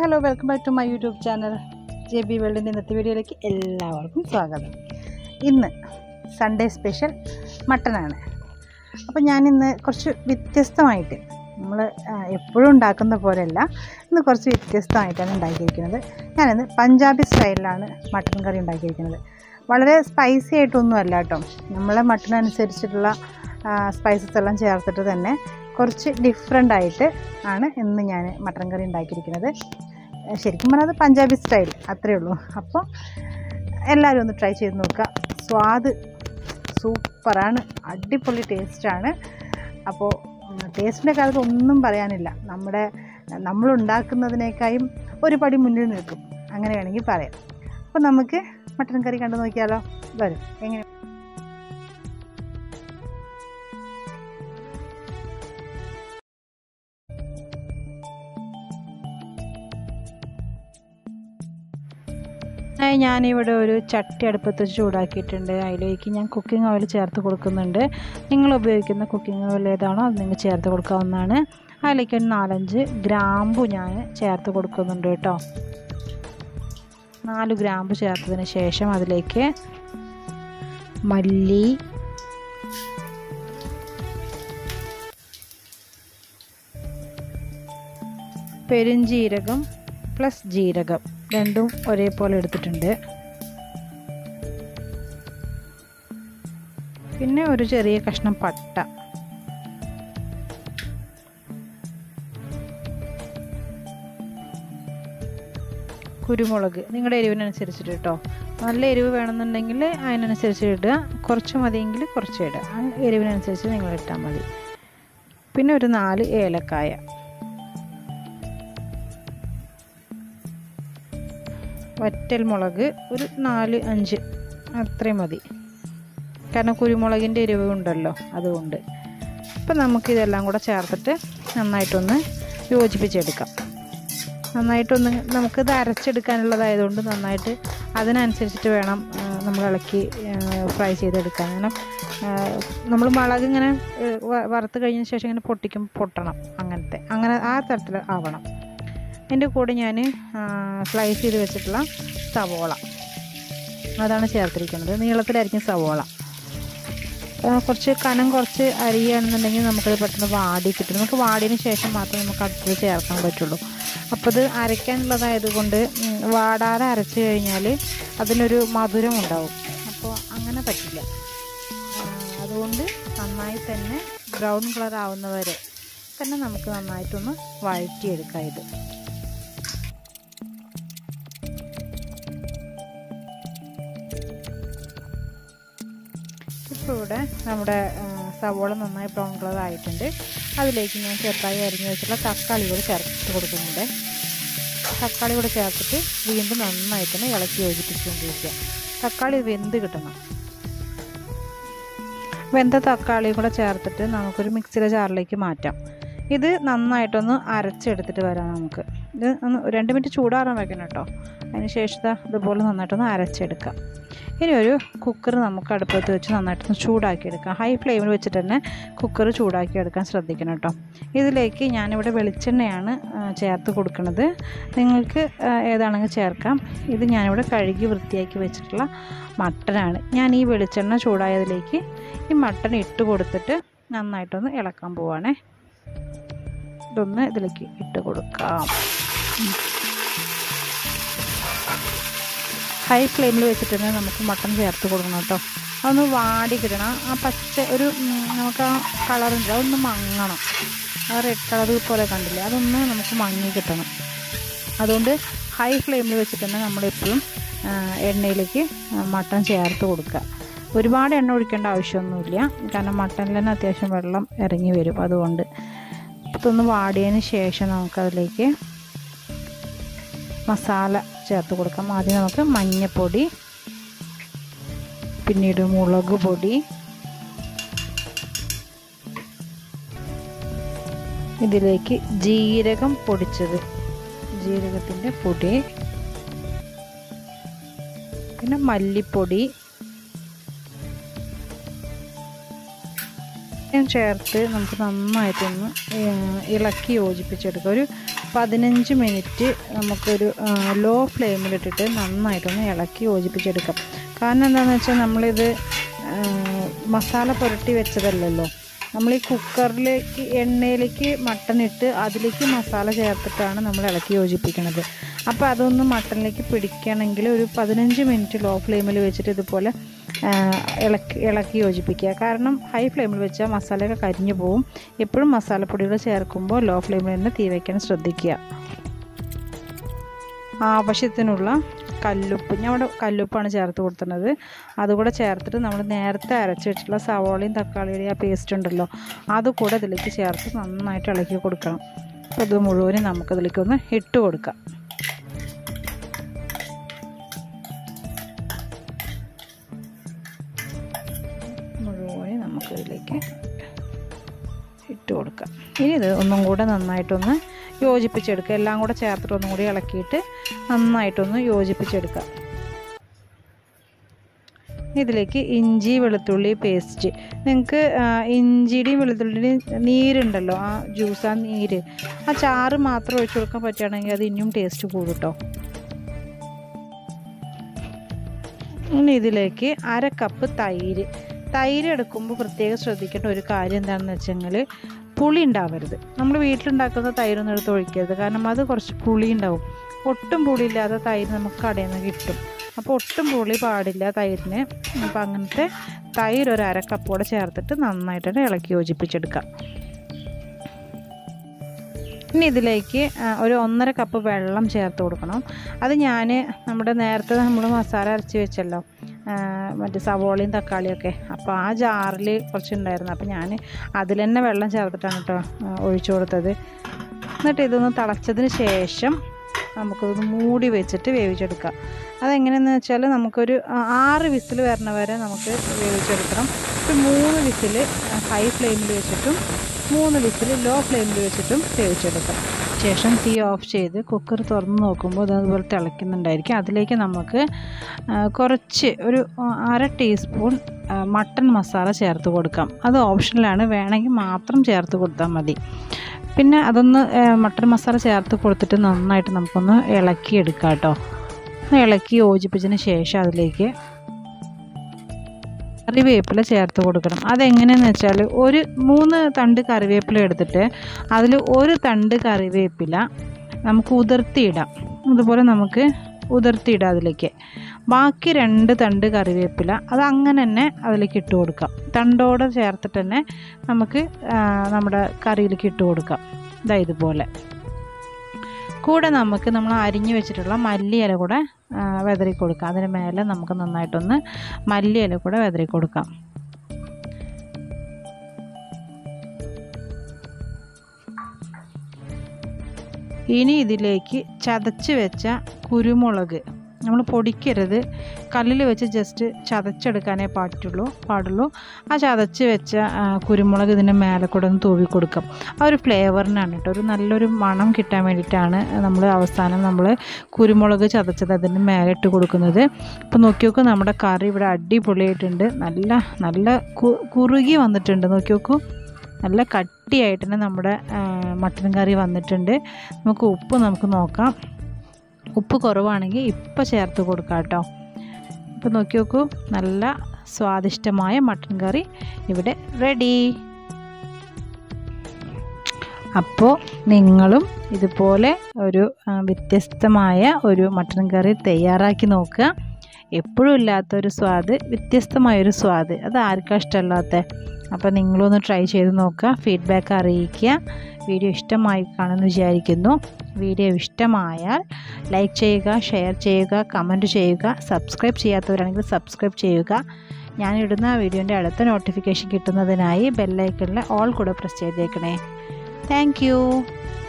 hello welcome back to my YouTube channel J B വേൾഡിൻ്റെ ഇന്നത്തെ വീഡിയോയിലേക്ക് എല്ലാവർക്കും സ്വാഗതം ഇന്ന് സൺഡേ സ്പെഷ്യൽ മട്ടനാണ് അപ്പോൾ ഞാനിന്ന് കുറച്ച് വ്യത്യസ്തമായിട്ട് നമ്മൾ എപ്പോഴും ഉണ്ടാക്കുന്ന പോലെയല്ല ഇന്ന് കുറച്ച് വ്യത്യസ്തമായിട്ടാണ് ഉണ്ടാക്കിയിരിക്കുന്നത് ഞാനിന്ന് പഞ്ചാബി സ്റ്റൈലിലാണ് മട്ടൻ കറി ഉണ്ടാക്കിയിരിക്കുന്നത് വളരെ സ്പൈസി ആയിട്ടൊന്നും അല്ല കേട്ടോ നമ്മളെ മട്ടനനുസരിച്ചിട്ടുള്ള സ്പൈസസ് എല്ലാം ചേർത്തിട്ട് തന്നെ കുറച്ച് ഡിഫറെൻ്റ് ആയിട്ട് ആണ് ഇന്ന് ഞാൻ മട്ടൻ കറി ഉണ്ടാക്കിയിരിക്കുന്നത് ഏഹ് ശരിക്കും പറഞ്ഞാൽ അത് പഞ്ചാബി സ്റ്റൈൽ അത്രയേ ഉള്ളൂ അപ്പോൾ എല്ലാവരും ഒന്ന് ട്രൈ ചെയ്ത് നോക്കുക സ്വാദ് സൂപ്പറാണ് അടിപൊളി ടേസ്റ്റാണ് അപ്പോൾ ടേസ്റ്റിൻ്റെ കാലത്ത് ഒന്നും പറയാനില്ല നമ്മുടെ നമ്മൾ ഉണ്ടാക്കുന്നതിനേക്കാളും ഒരു പടി മുന്നിൽ നിൽക്കും അങ്ങനെ വേണമെങ്കിൽ പറയാം അപ്പോൾ നമുക്ക് മട്ടൻ കറി കണ്ടു നോക്കിയാലോ വരും എങ്ങനെ ആയി ഞാനിവിടെ ഒരു ചട്ടി അടുപ്പത്ത് വെച്ച് ചൂടാക്കിയിട്ടുണ്ട് അതിലേക്ക് ഞാൻ കുക്കിംഗ് ഓയിൽ ചേർത്ത് കൊടുക്കുന്നുണ്ട് നിങ്ങൾ ഉപയോഗിക്കുന്ന കുക്കിംഗ് ഓയിൽ ഏതാണോ അത് നിങ്ങൾ ചേർത്ത് കൊടുക്കാവുന്നതാണ് അതിലേക്ക് ഒരു നാലഞ്ച് ഗ്രാമ്പു ഞാൻ ചേർത്ത് കൊടുക്കുന്നുണ്ട് കേട്ടോ നാല് ഗ്രാമ്പു ചേർത്തതിന് ശേഷം അതിലേക്ക് മല്ലി പെരുംജീരകം പ്ലസ് ജീരകം രണ്ടും ഒരേപോലെ എടുത്തിട്ടുണ്ട് പിന്നെ ഒരു ചെറിയ കഷ്ണം പട്ട കുരുമുളക് നിങ്ങളുടെ എരിവിനനുസരിച്ചിട്ട് കേട്ടോ നല്ല എരിവ് വേണമെന്നുണ്ടെങ്കിൽ അതിനനുസരിച്ച് ഇടുക കുറച്ച് മതിയെങ്കിൽ കുറച്ച് ഇടുക ആ എരിവിനനുസരിച്ച് നിങ്ങൾ ഇട്ടാൽ മതി പിന്നെ ഒരു നാല് ഏലക്കായ വറ്റൽ മുളക് ഒരു നാല് അഞ്ച് അത്രയും മതി കാരണം കുരുമുളകിൻ്റെ എരിവ് ഉണ്ടല്ലോ അതുകൊണ്ട് അപ്പം നമുക്കിതെല്ലാം കൂടെ ചേർത്തിട്ട് നന്നായിട്ടൊന്ന് യോജിപ്പിച്ചെടുക്കാം നന്നായിട്ടൊന്ന് നമുക്കിത് അരച്ചെടുക്കാനുള്ളതായതുകൊണ്ട് നന്നായിട്ട് അതിനനുസരിച്ചിട്ട് വേണം ആ, നമ്മൾ ഇളക്കി ഫ്രൈ ചെയ്തെടുക്കാൻ കാരണം നമ്മൾ മുളക് ഇങ്ങനെ ആ, വ- വറുത്ത് കഴിഞ്ഞ ശേഷം ഇങ്ങനെ പൊട്ടിക്കും പൊട്ടണം അങ്ങനത്തെ അങ്ങനെ ആ തരത്തിൽ ആവണം എൻ്റെ കൂടെ ഞാൻ സ്ലൈസ് ചെയ്ത് വെച്ചിട്ടുള്ള സവോള അതാണ് ചേർത്തിരിക്കുന്നത് നീളത്തിലായിരിക്കും സവോള ആ, കുറച്ച് കനം കുറച്ച് അരിയുകയാണെന്നുണ്ടെങ്കിൽ നമുക്കത് പെട്ടെന്ന് വാടി കിട്ടും നമുക്ക് വാടിയതിന് ശേഷം മാത്രമേ നമുക്ക് അടുത്തത് ചേർക്കാൻ പറ്റുള്ളൂ അപ്പോൾ ഇത് അരയ്ക്കാനുള്ളതായത് കൊണ്ട് ഉം, വാടാതെ അരച്ച് കഴിഞ്ഞാൽ അതിനൊരു മധുരം ഉണ്ടാവും അപ്പോൾ അങ്ങനെ പറ്റില്ല ആ, അതുകൊണ്ട് നന്നായി തന്നെ ബ്രൗൺ കളർ ആവുന്നവരെ തന്നെ നമുക്ക് നന്നായിട്ടൊന്ന് വഴറ്റിയെടുക്കാം ഇത് ഇപ്പോൾ ഇവിടെ നമ്മുടെ ആ, സവോള നന്നായി ബ്രൗൺ കളർ ആയിട്ടുണ്ട് അതിലേക്ക് ഞാൻ ചെറുതായി അരിഞ്ഞു വെച്ചിട്ടുള്ള തക്കാളി കൂടി ചേർത്ത് കൊടുക്കുന്നുണ്ട് തക്കാളി കൂടെ ചേർത്തിട്ട് വീണ്ടും നന്നായി തന്നെ ഇളക്കി യോജിപ്പിച്ചുകൊണ്ടിരിക്കുക തക്കാളി വെന്ത് കിട്ടണം വെന്ത തക്കാളിയും കൂടെ ചേർത്തിട്ട് നമുക്കൊരു മിക്സിയുടെ ജാറിലേക്ക് മാറ്റാം ഇത് നന്നായിട്ടൊന്ന് അരച്ചെടുത്തിട്ട് വരാം നമുക്ക് ഇത് ഒന്ന് രണ്ട് മിനിറ്റ് ചൂടാറാൻ വെക്കണം കേട്ടോ അതിന് ശേഷം ദാ ഇതുപോലെ നന്നായിട്ടൊന്ന് അരച്ചെടുക്കാം ഇനി ഒരു കുക്കർ നമുക്ക് അടുപ്പത്ത് വെച്ച് നന്നായിട്ടൊന്ന് ചൂടാക്കിയെടുക്കാം ഹൈ ഫ്ലെയിമിൽ വെച്ചിട്ട് തന്നെ കുക്കർ ചൂടാക്കിയെടുക്കാൻ ശ്രദ്ധിക്കണം കേട്ടോ ഇതിലേക്ക് ഞാനിവിടെ വെളിച്ചെണ്ണയാണ് ആ, ചേർത്ത് കൊടുക്കുന്നത് നിങ്ങൾക്ക് ആ, ഏതാണെങ്കിൽ ചേർക്കാം ഇത് ഞാനിവിടെ കഴുകി വൃത്തിയാക്കി വെച്ചിട്ടുള്ള മട്ടനാണ് ഞാൻ ഈ വെളിച്ചെണ്ണ ചൂടായതിലേക്ക് ഈ മട്ടൺ ഇട്ട് കൊടുത്തിട്ട് നന്നായിട്ടൊന്ന് ഇളക്കാൻ പോവാണേ ഇതൊന്ന് ഇതിലേക്ക് ഇട്ട് കൊടുക്കാം ഹൈ ഫ്ലെയിമിൽ വെച്ചിട്ട് തന്നെ നമുക്ക് മട്ടൺ ചേർത്ത് കൊടുക്കണം കേട്ടോ അതൊന്ന് വാടി കിട്ടണം ആ പച്ച ഒരു ഉം, നമുക്ക് ആ കളറുണ്ട് അതൊന്ന് മങ്ങണം ആ റെഡ് കളർ പോലെ കണ്ടില്ലേ അതൊന്ന് നമുക്ക് മങ്ങി കിട്ടണം അതുകൊണ്ട് ഹൈ ഫ്ലെയിമിൽ വെച്ചിട്ട് തന്നെ നമ്മളെപ്പോഴും ആ, എണ്ണയിലേക്ക് ആ, മട്ടൺ ചേർത്ത് കൊടുക്കുക ഒരുപാട് എണ്ണ ഒഴിക്കേണ്ട ആവശ്യമൊന്നുമില്ല കാരണം മട്ടണിൽ തന്നെ അത്യാവശ്യം വെള്ളം ഇറങ്ങി വരും അതുകൊണ്ട് ഇതൊന്ന് വാടിയതിന് ശേഷം നമുക്കതിലേക്ക് മസാല ചേർത്ത് കൊടുക്കാം ആദ്യം നമുക്ക് മഞ്ഞൾപ്പൊടി പിന്നീട് മുളക് പൊടി ഇതിലേക്ക് ജീരകം പൊടിച്ചത് ജീരകത്തിൻ്റെ പൊടി പിന്നെ മല്ലിപ്പൊടി ഇതിലേക്കും ചേർത്ത് നമുക്ക് നന്നായിട്ടൊന്ന് ഏഹ്, ഇളക്കി യോജിപ്പിച്ചെടുക്കുക ഒരു പതിനഞ്ച് മിനിറ്റ് നമുക്കൊരു ലോ ഫ്ലെയിമിലിട്ടിട്ട് നന്നായിട്ടൊന്ന് ഇളക്കി യോജിപ്പിച്ചെടുക്കാം കാരണം എന്താണെന്ന് വെച്ചാൽ നമ്മളിത് ഏഹ്, മസാല പുരട്ടി വെച്ചതല്ലല്ലോ നമ്മൾ ഈ കുക്കറിലേക്ക് എണ്ണയിലേക്ക് മട്ടൺ ഇട്ട് അതിലേക്ക് മസാല ചേർത്തിട്ടാണ് നമ്മൾ ഇളക്കി യോജിപ്പിക്കുന്നത് അപ്പോൾ അതൊന്ന് മട്ടണിലേക്ക് പിടിക്കണമെങ്കിൽ ഒരു പതിനഞ്ച് മിനിറ്റ് ലോ ഫ്ലെയിമിൽ വെച്ചിട്ട് ഇതുപോലെ ആ, ഇളക്കി ഇളക്കി യോജിപ്പിക്കുക കാരണം ഹൈ ഫ്ലെയിമിൽ വെച്ചാൽ മസാലയൊക്കെ കരിഞ്ഞു പോകും എപ്പോഴും മസാലപ്പൊടികൾ ചേർക്കുമ്പോൾ ലോ ഫ്ലെയിമിൽ തന്നെ തീ വയ്ക്കാൻ ശ്രദ്ധിക്കുക ആവശ്യത്തിനുള്ള കല്ലുപ്പ് ഞാൻ ഇവിടെ കല്ലുപ്പാണ് ചേർത്ത് കൊടുക്കുന്നത് അതുകൂടെ ചേർത്തിട്ട് നമ്മൾ നേരത്തെ അരച്ച് വെച്ചിട്ടുള്ള സവോളയും തക്കാളിയുടെയും ആ പേസ്റ്റ് ഉണ്ടല്ലോ അതുകൂടെ ഇതിലേക്ക് ചേർത്ത് നന്നായിട്ട് ഇളക്കി കൊടുക്കണം അപ്പോൾ ഇത് മുഴുവനും നമുക്കതിലേക്കൊന്ന് ഇട്ട് കൊടുക്കാം മുഴുവനും നമുക്കിതിലേക്ക് ഇട്ട് കൊടുക്കാം ഇനി ഇത് ഒന്നും കൂടെ നന്നായിട്ടൊന്ന് യോജിപ്പിച്ചെടുക്കുക എല്ലാം കൂടെ ചേർത്തിട്ട് ഒന്നും കൂടി ഇളക്കിയിട്ട് നന്നായിട്ടൊന്ന് യോജിപ്പിച്ചെടുക്കാം ഇതിലേക്ക് ഇഞ്ചി വെളുത്തുള്ളി പേസ്റ്റ് നിങ്ങൾക്ക് ഇഞ്ചിയുടെയും വെളുത്തുള്ളിയുടെയും നീരുണ്ടല്ലോ ആ ജ്യൂസ് ആ നീര് ആ ചാറ് മാത്രം ഒഴിച്ചു കൊടുക്കാൻ പറ്റുകയാണെങ്കിൽ അത് ഇനിയും ടേസ്റ്റ് കൂടും കേട്ടോ ഇനി ഇതിലേക്ക് അര കപ്പ് തൈര് തൈര് എടുക്കുമ്പോൾ പ്രത്യേകം ശ്രദ്ധിക്കേണ്ട ഒരു കാര്യം എന്താണെന്ന് വെച്ചെങ്കിൽ പുളി ഉണ്ടാവരുത് നമ്മൾ വീട്ടിലുണ്ടാക്കുന്ന തൈരൊന്നും എടുത്ത് ഒഴിക്കരുത് കാരണം അത് കുറച്ച് പുളി ഉണ്ടാവും ഒട്ടും പുളിയില്ലാതെ തൈര് നമുക്ക് കടയിൽ നിന്ന് കിട്ടും അപ്പോൾ ഒട്ടും പുളി പാടില്ല തൈരിന് അപ്പോൾ അങ്ങനത്തെ തൈര് ഒരു അര കപ്പോടെ ചേർത്തിട്ട് നന്നായിട്ട് ഇളക്കി യോജിപ്പിച്ചെടുക്കാം ഇനി ഇതിലേക്ക് ആ, ഒരു ഒന്നര കപ്പ് വെള്ളം ചേർത്ത് കൊടുക്കണം അത് ഞാൻ നമ്മുടെ നേരത്തെ നമ്മൾ മസാല അരച്ച് വെച്ചല്ലോ ആ, മറ്റേ സവോളയും തക്കാളിയൊക്കെ അപ്പോൾ ആ ജാറിൽ കുറച്ചുണ്ടായിരുന്നു അപ്പോൾ ഞാൻ അതിൽ തന്നെ വെള്ളം ചേർത്തിട്ടാണ് കേട്ടോ ആ, ഒഴിച്ചു കൊടുത്തത് എന്നിട്ട് ഇതൊന്ന് തിളച്ചതിന് ശേഷം നമുക്കിതൊന്ന് മൂടി വെച്ചിട്ട് വേവിച്ചെടുക്കാം അതെങ്ങനെയെന്ന് വെച്ചാൽ നമുക്കൊരു ആ, ആറ് വിസിൽ വരണ വരെ നമുക്ക് വേവിച്ചെടുക്കണം ഒരു മൂന്ന് വിസിൽ ഹൈ ഫ്ലെയിമിൽ വെച്ചിട്ടും മൂന്ന് വിസിൽ ലോ ഫ്ലെയിമിൽ വെച്ചിട്ടും വേവിച്ചെടുക്കാം ശേഷം തീ ഓഫ് ചെയ്ത് കുക്കർ തുറന്ന് നോക്കുമ്പോൾ അത് അതുപോലെ തിളയ്ക്കുന്നുണ്ടായിരിക്കും അതിലേക്ക് നമുക്ക് ആ, കുറച്ച് ഒരു ആ, അര ടീസ്പൂൺ ആ, മട്ടൺ മസാല ചേർത്ത് കൊടുക്കാം അത് ഓപ്ഷനിലാണ് വേണമെങ്കിൽ മാത്രം ചേർത്ത് കൊടുത്താൽ മതി പിന്നെ അതൊന്ന് ആ, മട്ടൺ മസാല ചേർത്ത് കൊടുത്തിട്ട് നന്നായിട്ട് നമുക്കൊന്ന് ഇളക്കിയെടുക്കാം കേട്ടോ ഒന്ന് ഇളക്കി യോജിപ്പിച്ചതിന് ശേഷം അതിലേക്ക് കറിവേപ്പില ചേർത്ത് കൊടുക്കണം അതെങ്ങനെയെന്ന് വെച്ചാൽ ഒരു മൂന്ന് തണ്ട് കറിവേപ്പില എടുത്തിട്ട് അതിൽ ഒരു തണ്ട് കറിവേപ്പില നമുക്ക് ഉതിർത്തിയിടാം അതുപോലെ നമുക്ക് ഉതിർത്തിയിടാം അതിലേക്ക് ബാക്കി രണ്ട് തണ്ട് കറിവേപ്പില അത് അങ്ങനെ തന്നെ അതിലേക്ക് ഇട്ട് കൊടുക്കാം തണ്ടോടെ ചേർത്തിട്ട് തന്നെ നമുക്ക് ആ, നമ്മുടെ കറിയിലേക്ക് ഇട്ട് കൊടുക്കാം ഇതാ ഇതുപോലെ കൂടെ നമുക്ക് നമ്മൾ അരിഞ്ഞു വെച്ചിട്ടുള്ള മല്ലിയില കൂടെ ആ, വിതറി കൊടുക്കാം അതിന് മേലെ നമുക്ക് നന്നായിട്ടൊന്ന് മല്ലിയില കൂടെ വിതറി കൊടുക്കാം ഇനി ഇതിലേക്ക് ചതച്ച് വെച്ച കുരുമുളക് നമ്മൾ പൊടിക്കരുത് കല്ലിൽ വെച്ച് ജസ്റ്റ് ചതച്ചെടുക്കാനേ പാറ്റുള്ളൂ പാടുള്ളൂ ആ ചതച്ച് വെച്ച ആ, കുരുമുളക് ഇതിൻ്റെ മേലെ കൂടെ ഒന്ന് തൂവി കൊടുക്കാം ആ ഒരു ഫ്ലേവറിനാണ് കേട്ടോ ഒരു നല്ലൊരു മണം കിട്ടാൻ വേണ്ടിയിട്ടാണ് നമ്മൾ അവസാനം നമ്മൾ കുരുമുളക് ചതച്ചത് അതിന് മേലെ ഇട്ട് കൊടുക്കുന്നത് അപ്പോൾ നോക്കി നോക്കൂ നമ്മുടെ കറി ഇവിടെ അടിപൊളിയായിട്ടുണ്ട് നല്ല നല്ല കു- കുറുകി വന്നിട്ടുണ്ട് നോക്കി നോക്കൂ നല്ല കട്ടിയായിട്ട് തന്നെ നമ്മുടെ ആ, മട്ടൻ കറി വന്നിട്ടുണ്ട് നമുക്ക് ഉപ്പ് നമുക്ക് നോക്കാം ഉപ്പ് കുറവാണെങ്കിൽ ഇപ്പം ചേർത്ത് കൊടുക്കാം കേട്ടോ ഇപ്പോൾ നോക്കി നോക്കൂ നല്ല സ്വാദിഷ്ടമായ മട്ടൻ കറി ഇവിടെ റെഡി അപ്പോൾ നിങ്ങളും ഇതുപോലെ ഒരു ആ, വ്യത്യസ്തമായ ഒരു മട്ടൻ കറി തയ്യാറാക്കി നോക്കുക എപ്പോഴും ഇല്ലാത്തൊരു സ്വാദ് വ്യത്യസ്തമായൊരു സ്വാദ് അത് ആർക്കാ ഇഷ്ടമല്ലാത്ത അപ്പോൾ നിങ്ങളൊന്ന് ട്രൈ ചെയ്ത് നോക്കുക ഫീഡ്ബാക്ക് അറിയിക്കുക വീഡിയോ ഇഷ്ടമായി കാണുമെന്ന് വിചാരിക്കുന്നു വീഡിയോ ഇഷ്ടമായാൽ ലൈക്ക് ചെയ്യുക ഷെയർ ചെയ്യുക കമൻറ്റ് ചെയ്യുക സബ്സ്ക്രൈബ് ചെയ്യാത്തവരാണെങ്കിൽ സബ്സ്ക്രൈബ് ചെയ്യുക ഞാനിടുന്ന വീഡിയോൻ്റെ അടുത്ത നോട്ടിഫിക്കേഷൻ കിട്ടുന്നതിനായി ബെല്ലൈക്കണിൽ ഓൾ കൂടെ പ്രസ് ചെയ്തേക്കണേ താങ്ക്